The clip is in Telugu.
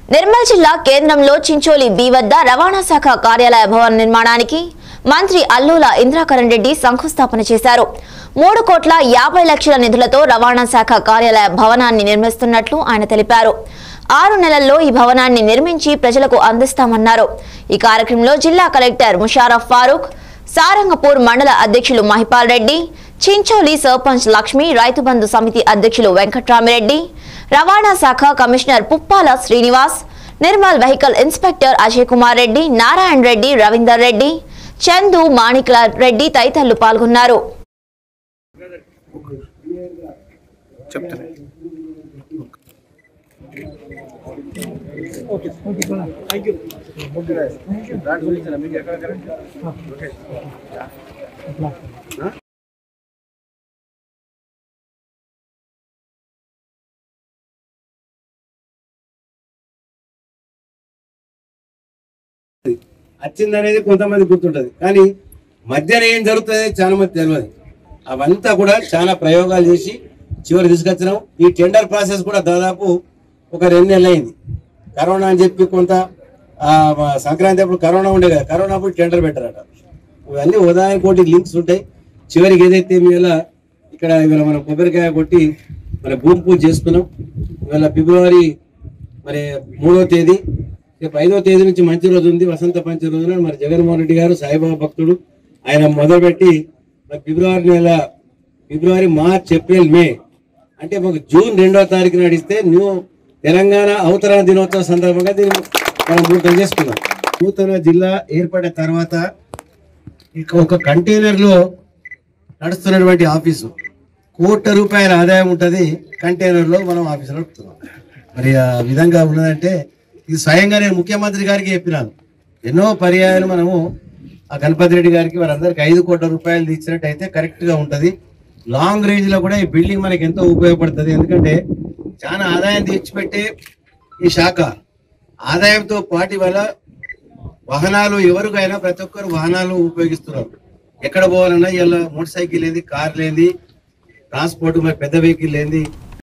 నిర్మల్ జిల్లా కేంద్రంలో చించోలి బి వద్ద రవాణా శాఖ కార్యాలయ భవన నిర్మాణానికి మంత్రి అల్లుల ఇంద్రాకరణ్ రెడ్డి శంకుస్థాపన చేశారు మూడు కోట్ల యాభై లక్షల నిధులతో రవాణా శాఖ కార్యాలయ భవనాన్ని నిర్మిస్తున్నట్లు ఆయన తెలిపారు ఆరు నెలల్లో ఈ భవనాన్ని నిర్మించి ప్రజలకు అందిస్తామన్నారు ఈ కార్యక్రమంలో జిల్లా కలెక్టర్ ముషారఫ్ ఫారూక్ సారంగపూర్ మండల అధ్యక్షులు మహిపాల్ రెడ్డి చించోలి సర్పంచ్ లక్ష్మి రైతు బంధు సమితి అధ్యక్షులు వెంకట్రామిరెడ్డి రవాణా శాఖ commissioner Puppala Srinivas Nirmal vehicle inspector Ajay Kumar Reddy Narayana Reddy Ravinder Reddy Chandu Manikla Reddy తదితరులు పాల్గొన్నారు చెప్తాను వచ్చింది అనేది కొంతమంది గుర్తుంటది కానీ మధ్యన ఏం జరుగుతుంది చాలా మంది తెలియదు అవంతా కూడా చాలా ప్రయోగాలు చేసి చివరి తీసుకొచ్చినాం ఈ టెండర్ ప్రాసెస్ కూడా దాదాపు ఒక రెండు నెలలు అయింది కరోనా అని చెప్పి కొంత ఆ, మా సంక్రాంతి అప్పుడు కరోనా ఉండే కదా కరోనా అప్పుడు టెండర్ పెట్టారట ఇవన్నీ ఉదాహరణ కోటి లింక్స్ ఉంటాయి చివరికి ఏదైతే మీ ఇలా ఇక్కడ ఇవాళ మనం కొబ్బరికాయ కొట్టి మన భూమి పూజ చేసుకున్నాం ఇవాళ ఫిబ్రవరి మరి మూడో తేదీ రేపు ఐదో తేదీ నుంచి మంచి రోజు ఉంది వసంత పంచమి రోజున మరి జగన్మోహన్ రెడ్డి గారు సాయిబాబా భక్తుడు ఆయన మొదలుపెట్టి మరి ఫిబ్రవరి నెల ఫిబ్రవరి మార్చ్ ఏప్రిల్ మే అంటే మాకు జూన్ రెండో తారీఖు నడిస్తే న్యూ తెలంగాణ అవతరణ దినోత్సవ సందర్భంగా దీన్ని మనం పూర్తం చేసుకున్నాం నూతన జిల్లా ఏర్పడిన తర్వాత ఇక ఒక కంటైనర్ లో నడుస్తున్నటువంటి ఆఫీసు కోట్ల రూపాయల ఆదాయం ఉంటుంది కంటైనర్ లో మనం ఆఫీసు నడుపుతున్నాం మరి ఆ విధంగా ఉన్నదంటే ఇది స్వయంగా నేను ముఖ్యమంత్రి గారికి చెప్పినాను ఎన్నో పర్యాయాలు మనము ఆ గణపతి రెడ్డి గారికి వారందరికి ఐదు కోట్ల రూపాయలు ఇచ్చినట్టయితే కరెక్ట్ గా ఉంటది లాంగ్ రేంజ్ లో కూడా ఈ బిల్డింగ్ మనకి ఎంతో ఉపయోగపడుతుంది ఎందుకంటే చాలా ఆదాయం తెచ్చిపెట్టే ఈ శాఖ ఆదాయంతో పాటి వల్ల వాహనాలు ఎవరికైనా ప్రతి ఒక్కరు వాహనాలు ఉపయోగిస్తున్నారు ఎక్కడ పోవాలన్నా ఇలా మోటార్ సైకిల్ ఏంది కార్ లేని ట్రాన్స్పోర్ట్ మరి పెద్ద వెహికల్ ఏంది